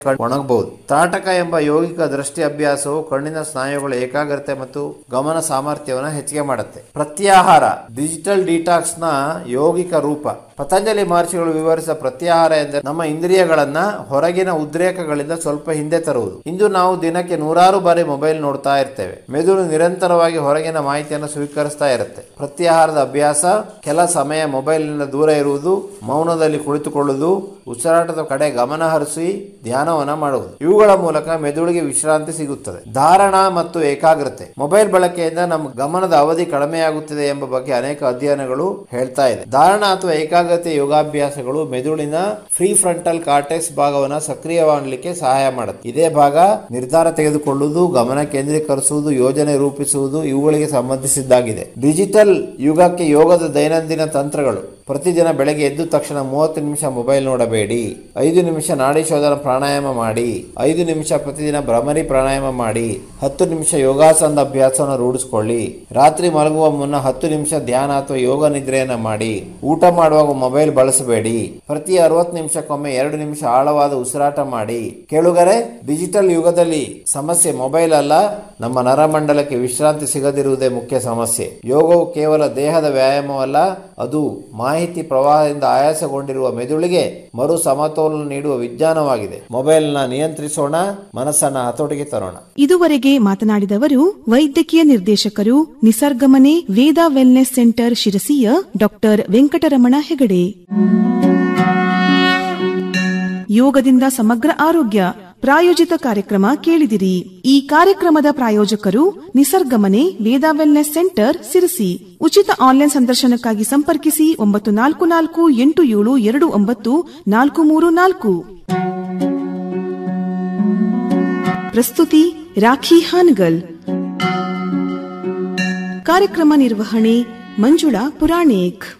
ಒಣಗಬಹುದು ತಾಟಕ ಎಂಬ ಯೌಗಿಕ ದೃಷ್ಟಿ ಅಭ್ಯಾಸವು ಕಣ್ಣಿನ ಸ್ನಾಯುಗಳ ಏಕಾಗ್ರತೆ ಮತ್ತು ಗಮನ ಸಾಮರ್ಥ್ಯವನ್ನು ಹೆಚ್ಚಿಗೆ ಮಾಡುತ್ತೆ ಪ್ರತ್ಯಾಹಾರ ಡಿಜಿಟಲ್ ಡಿಟಾಕ್ಸ್ ನ ಯೌಗಿಕ ರೂಪ ಪತಂಜಲಿ ಮಹರ್ಷಿಗಳು ವಿವರಿಸಿದ ಪ್ರತ್ಯಾಹಾರ ಎಂದರೆ ನಮ್ಮ ಇಂದ್ರಿಯಗಳನ್ನ ಹೊರಗಿನ ಉದ್ರೇಕಗಳಿಂದ ಸ್ವಲ್ಪ ಹಿಂದೆ ತರುವುದು ಇಂದು ನಾವು ದಿನಕ್ಕೆ ನೂರಾರು ಬಾರಿ ಮೊಬೈಲ್ ನೋಡ್ತಾ ಇರ್ತೇವೆ ಮೆದುಳು ನಿರಂತರವಾಗಿ ಹೊರಗಿನ ಮಾಹಿತಿಯನ್ನು ಸ್ವೀಕರಿಸ್ತಾ ಇರುತ್ತೆ ಪ್ರತ್ಯಾಹಾರದ ಅಭ್ಯಾಸ ಕೆಲ ಸಮಯ ಮೊಬೈಲ್ನಿಂದ ದೂರ ಇರುವುದು ಮೌನದಲ್ಲಿ ಕುಳಿತುಕೊಳ್ಳುವುದು ಉಸಿರಾಟದ ಕಡೆ ಗಮನ ಹರಿಸಿ ಧ್ಯಾನವನ್ನ ಮಾಡುವುದು ಇವುಗಳ ಮೂಲಕ ಮೆದುಳಿಗೆ ವಿಶ್ರಾಂತಿ ಸಿಗುತ್ತದೆ ಧಾರಣ ಮತ್ತು ಏಕಾಗ್ರತೆ ಮೊಬೈಲ್ ಬಳಕೆಯಿಂದ ನಮ್ಮ ಗಮನದ ಅವಧಿ ಕಡಿಮೆಯಾಗುತ್ತದೆ ಎಂಬ ಬಗ್ಗೆ ಅನೇಕ ಅಧ್ಯಯನಗಳು ಹೇಳ್ತಾ ಇದೆ ಧಾರಣ ಅಥವಾ ಏಕಾಗ್ರತೆ ಯೋಗಾಭ್ಯಾಸಗಳು ಮೆದುಳಿನ ಫ್ರೀ ಫ್ರಂಟಲ್ ಕಾರ್ಟೆಕ್ಸ್ ಭಾಗವನ್ನು ಸಕ್ರಿಯವಾಗಲಿಕ್ಕೆ ಸಹಾಯ ಮಾಡುತ್ತೆ ಇದೇ ಭಾಗ ನಿರ್ಧಾರ ತೆಗೆದುಕೊಳ್ಳುವುದು ಗಮನ ಕೇಂದ್ರೀಕರಿಸುವುದು ಯೋಜನೆ ರೂಪಿಸುವುದು ಇವುಗಳಿಗೆ ಸಂಬಂಧಿಸಿದ್ದಾಗಿದೆ ಡಿಜಿಟಲ್ ಯುಗಕ್ಕೆ ಯೋಗದ ದೈನಂದಿನ ತಂತ್ರಗಳು ಪ್ರತಿದಿನ ಬೆಳಗ್ಗೆ ಎದ್ದ ತಕ್ಷಣ ಮೂವತ್ತು ನಿಮಿಷ ಮೊಬೈಲ್ ನೋಡಬೇಡಿ ಐದು ನಿಮಿಷ ನಾಡಿ ಶೋಧನ ಪ್ರಾಣಾಯಾಮ ಮಾಡಿ ಐದು ನಿಮಿಷ ಪ್ರತಿದಿನ ಭ್ರಮರಿ ಪ್ರಾಣಾಯಾಮ ಮಾಡಿ ಹತ್ತು ನಿಮಿಷ ಯೋಗಾಸನದ ಅಭ್ಯಾಸವನ್ನು ರೂಢಿಸಿಕೊಳ್ಳಿ ರಾತ್ರಿ ಮಲಗುವ ಮುನ್ನ ಹತ್ತು ನಿಮಿಷ ಧ್ಯಾನ ಅಥವಾ ಯೋಗ ನಿದ್ರೆಯನ್ನ ಮಾಡಿ ಊಟ ಮಾಡುವಾಗ ಮೊಬೈಲ್ ಬಳಸಬೇಡಿ ಪ್ರತಿ ಅರವತ್ತು ನಿಮಿಷಕ್ಕೊಮ್ಮೆ ಎರಡು ನಿಮಿಷ ಆಳವಾದ ಉಸಿರಾಟ ಮಾಡಿ ಕೇಳುಗರೆ ಡಿಜಿಟಲ್ ಯುಗದಲ್ಲಿ ಸಮಸ್ಯೆ ಮೊಬೈಲ್ ಅಲ್ಲ ನಮ್ಮ ನರಮಂಡಲಕ್ಕೆ ವಿಶ್ರಾಂತಿ ಸಿಗದಿರುವುದೇ ಮುಖ್ಯ ಸಮಸ್ಯೆ ಯೋಗವು ಕೇವಲ ದೇಹದ ವ್ಯಾಯಾಮವಲ್ಲ ಅದು ಮಾಹಿತಿ ಪ್ರವಾಹದಿಂದ ಆಯಾಸಗೊಂಡಿರುವ ಮೆದುಳಿಗೆ ಮರು ಸಮತೋಲನ ನೀಡುವ ವಿಜ್ಞಾನವಾಗಿದೆ ಮೊಬೈಲ್ನ ನಿಯಂತ್ರಿಸೋಣ ಮನಸ್ಸನ್ನ ಹತೋಟಿಗೆ ತರೋಣ ಇದುವರೆಗೆ ಮಾತನಾಡಿದವರು ವೈದ್ಯಕೀಯ ನಿರ್ದೇಶಕರು ನಿಸರ್ಗಮನೆ ವೇದ ವೆಲ್ನೆಸ್ ಸೆಂಟರ್ ಶಿರಸಿಯ ಡಾಕ್ಟರ್ ವೆಂಕಟರಮಣ ಹೆಗಡೆ ಯೋಗದಿಂದ ಸಮಗ್ರ ಆರೋಗ್ಯ ಪ್ರಾಯೋಜಿತ ಕಾರ್ಯಕ್ರಮ ಕೇಳಿದಿರಿ ಈ ಕಾರ್ಯಕ್ರಮದ ಪ್ರಾಯೋಜಕರು ನಿಸರ್ಗಮನೆ ವೇದ ವೆಲ್ನೆಸ್ ಸೆಂಟರ್ ಸಿರಸಿ ಉಚಿತ ಆನ್ಲೈನ್ ಸಂದರ್ಶನಕ್ಕಾಗಿ ಸಂಪರ್ಕಿಸಿ ಒಂಬತ್ತು ನಾಲ್ಕು ನಾಲ್ಕು ಎಂಟು ಏಳು ಎರಡು ಒಂಬತ್ತು ನಾಲ್ಕು ಮೂರು ನಾಲ್ಕು ಪ್ರಸ್ತುತಿ ರಾಖಿ ಹಾನಗಲ್ ಕಾರ್ಯಕ್ರಮ ನಿರ್ವಹಣೆ ಮಂಜುಳಾ ಪುರಾಣಿಕ್